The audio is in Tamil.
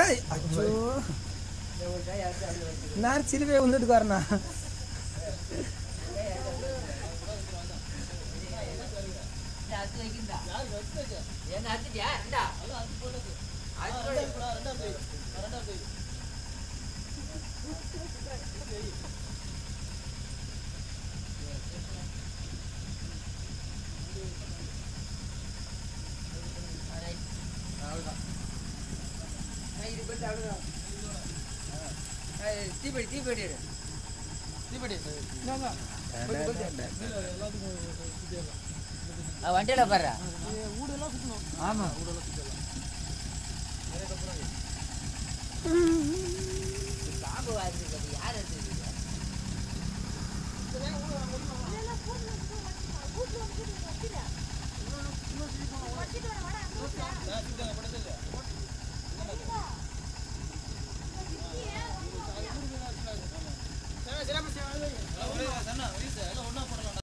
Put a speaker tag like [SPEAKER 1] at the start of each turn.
[SPEAKER 1] ஏய், அச்சோ நான் சிலுவை வந்துட்டு வரண்ணா
[SPEAKER 2] தீப்பெடி தீப்பெடி எடு. தீப்பெடி அது வண்டியில பாரு ஆமா பாம்பு வாழ்ந்துருக்கிறது யார் எடுத்துருக்கீங்க
[SPEAKER 3] சரி, சரி, சரி, சரி.